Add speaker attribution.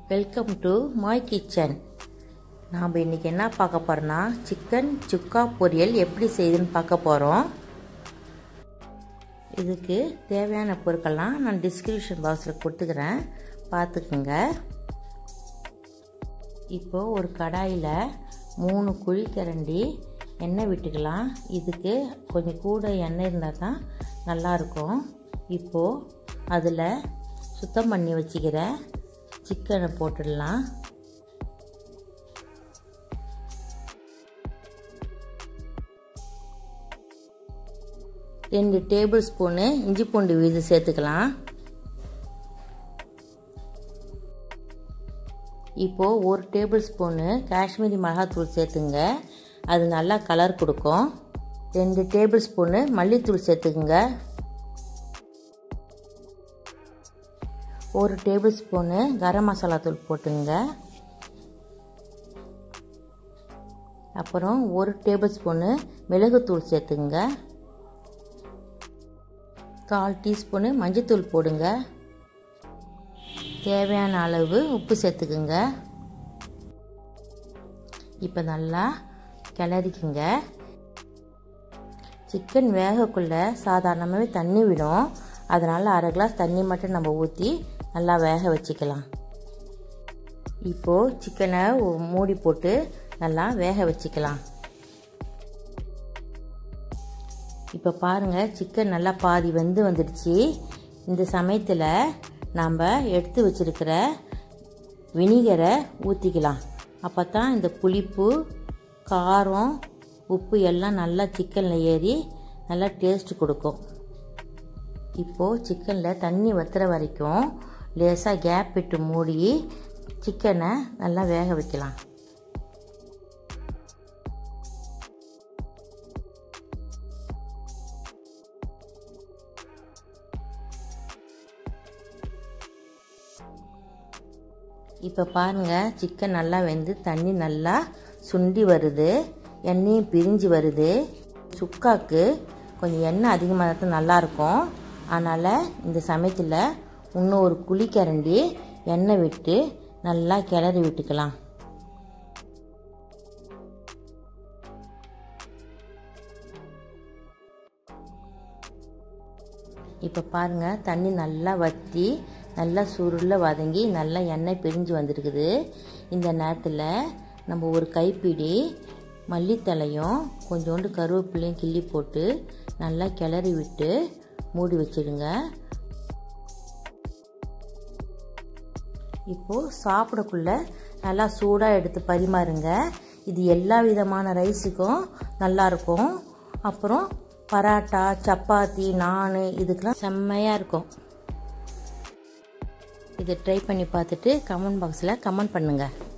Speaker 1: welcome to Mai kitchen நாம் இன்றைக்கி என்ன பார்க்க போகிறோன்னா சிக்கன் சுக்கா பொரியல் எப்படி செய்யுதுன்னு பார்க்க போகிறோம் இதுக்கு தேவையான பொருட்கள்லாம் நான் டிஸ்கிரிப்ஷன் பாக்ஸில் கொடுத்துக்கிறேன் பார்த்துக்குங்க இப்போது ஒரு கடாயில் மூணு குழிக்கரண்டி எண்ணெய் விட்டுக்கலாம் இதுக்கு கொஞ்சம் கூட எண்ணெய் இருந்தால் தான் நல்லாயிருக்கும் இப்போது அதில் சுத்தம் பண்ணி வச்சுக்கிற சிக்கனை போட்டுடலாம் ரெண்டு டேபிள் ஸ்பூனு இஞ்சி பூண்டு விழுது சேர்த்துக்கலாம் இப்போது ஒரு டேபிள் ஸ்பூனு காஷ்மீரி மிளகாத்தூள் சேர்த்துங்க அது நல்லா கலர் கொடுக்கும் ரெண்டு டேபிள் ஸ்பூனு மல்லித்தூள் சேர்த்துக்குங்க ஒரு டேபிள் ஸ்பூனு கரம் மசாலா தூள் போட்டுங்க அப்புறம் ஒரு டேபிள் ஸ்பூனு மிளகுத்தூள் சேர்த்துங்க கால் டீஸ்பூனு மஞ்சத்தூள் போடுங்க தேவையான அளவு உப்பு சேர்த்துக்குங்க இப்போ நல்லா கிளறிக்குங்க சிக்கன் வேகக்குள்ளே சாதாரணமாகவே தண்ணி விடும் அதனால் அரை கிளாஸ் தண்ணி மட்டும் நம்ம ஊற்றி நல்லா வேக வச்சுக்கலாம் இப்போது சிக்கனை மூடி போட்டு நல்லா வேக வச்சுக்கலாம் இப்போ பாருங்கள் சிக்கன் நல்லா பாதி வெந்து வந்துடுச்சு இந்த சமயத்தில் நாம் எடுத்து வச்சுருக்கிற வினிகரை ஊற்றிக்கலாம் அப்போ தான் இந்த புளிப்பு காரம் உப்பு எல்லாம் நல்லா சிக்கனில் ஏறி நல்லா டேஸ்ட் கொடுக்கும் இப்போது சிக்கனில் தண்ணி வத்துற வரைக்கும் லேசாக கேப் விட்டு மூடி சிக்கனை நல்லா வேக வைக்கலாம் இப்போ பாருங்கள் சிக்கன் நல்லா வெந்து தண்ணி நல்லா சுண்டி வருது எண்ணெயும் பிரிஞ்சு வருது சுக்காக்கு கொஞ்சம் எண்ணெய் அதிகமாக தான் நல்லாயிருக்கும் அதனால் இந்த சமயத்தில் இன்னும் ஒரு குழிக்கரண்டி எண்ணெய் விட்டு நல்லா கிளறி விட்டுக்கலாம் இப்போ பாருங்கள் தண்ணி நல்லா வற்றி நல்லா சுருள வதங்கி நல்லா எண்ணெய் பிரிஞ்சு வந்திருக்குது இந்த நேரத்தில் நம்ம ஒரு கைப்பிடி மல்லித்தலையும் கொஞ்சோண்டு கருவேப்பிலையும் கிள்ளி போட்டு நல்லா கிளறி விட்டு மூடி வச்சிடுங்க இப்போது சாப்பிடக்குள்ள நல்லா சூடாக எடுத்து பரிமாறுங்க இது எல்லா விதமான ரைஸுக்கும் நல்லாயிருக்கும் அப்புறம் பராட்டா சப்பாத்தி நான் இதுக்கெலாம் செம்மையாக இருக்கும் இதை ட்ரை பண்ணி பார்த்துட்டு கமெண்ட் பாக்ஸில் கமெண்ட் பண்ணுங்கள்